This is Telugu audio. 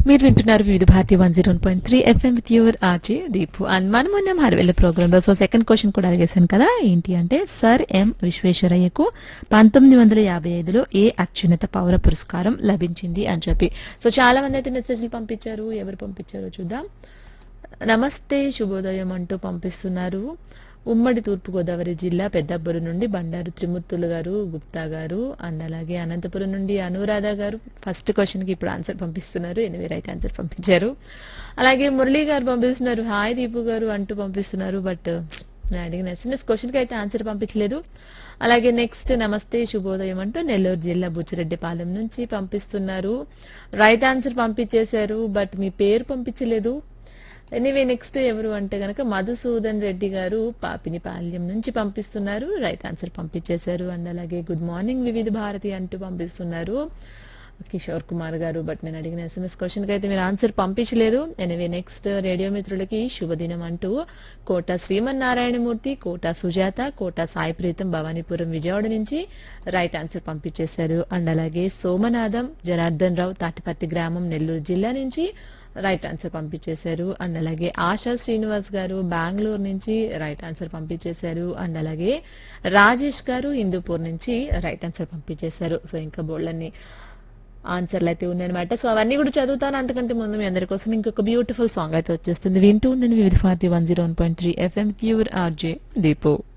మీరు వింటున్నారు Vividh Bharati one zero point three FM with your RJ Deepu and మనం ఉన్నాం హరవెల్లి ప్రోగ్రామ్ లో సో సెకండ్ క్వశ్చన్ కూడా అడిగేశాను కదా ఏంటి అంటే సర్ ఎం విశ్వేశ్వరయ్యకు పంతొమ్మిది వందల యాభై ఐదులో ఏ అత్యున్నత పౌర పురస్కారం లభించింది అని చెప్పి సో చాలా మంది అయితే మెసేజ్లు పంపించారు ఎవరు పంపించారో చూద్దాం నమస్తే శుభోదయం అంటూ పంపిస్తున్నారు ఉమ్మడి తూర్పుగోదావరి జిల్లా పెద్దబ్బురు నుండి బండారు త్రిమూర్తులు గారు గుప్తా గారు అండ్ అలాగే అనంతపురం నుండి అనురాధ గారు ఫస్ట్ క్వశ్చన్ కి ఇప్పుడు ఆన్సర్ పంపిస్తున్నారు ఎనివే రైట్ ఆన్సర్ పంపించారు అలాగే మురళి గారు పంపిస్తున్నారు హాయ్ దీపు గారు అంటూ పంపిస్తున్నారు బట్ నేను అడిగిన ఎస్ఎన్ఎస్ క్వశ్చన్ కి అయితే ఆన్సర్ పంపించలేదు అలాగే నెక్స్ట్ నమస్తే శుభోదయం అంటూ నెల్లూరు జిల్లా బుచ్చిరెడ్డిపాలెం నుంచి పంపిస్తున్నారు రైట్ ఆన్సర్ పంపించేశారు బట్ మీ పేరు పంపించలేదు ఎనీవే నెక్స్ట్ ఎవరు అంటే గనక మధుసూదన్ రెడ్డి గారు పాపినిపాల్యం నుంచి పంపిస్తున్నారు రైట్ ఆన్సర్ పంపించేశారు అండ్ అలాగే గుడ్ మార్నింగ్ వివిధ భారతి అంటూ పంపిస్తున్నారు కిషోర్ కుమార్ గారు బట్ నేను అడిగిన ఎస్ఎంఎస్ క్వశ్చన్ కి అయితే మీరు ఆన్సర్ పంపించలేదు ఎనివే నెక్స్ట్ రేడియో మిత్రులకి శుభదినం అంటూ కోట శ్రీమన్నారాయణమూర్తి కోట సుజాత కోట సాయి ప్రీతం భవానీపురం విజయవాడ నుంచి రైట్ ఆన్సర్ పంపించేశారు అండ్ అలాగే సోమనాథం జనార్దన్ రావు తాటిపత్తి గ్రామం నెల్లూరు జిల్లా నుంచి రైట్ ఆన్సర్ పంపించేశారు అండ్ అలాగే ఆశా శ్రీనివాస్ గారు బెంగళూరు నుంచి రైట్ ఆన్సర్ పంపించేశారు అండ్ అలాగే రాజేష్ గారు హిందూపూర్ నుంచి రైట్ ఆన్సర్ పంపించేశారు సో ఇంకా బోళ్ళని ఆన్సర్లు అయితే ఉన్నాయన్నమాట సో అవన్నీ కూడా చదువుతాను అంతకంటే ముందు మీ అందరి కోసం ఇంకొక బ్యూటిఫుల్ సాంగ్ అయితే వచ్చేస్తుంది వింటూ ఉండండి Vividh Bharati one zero one point three FM pure RJ Deepu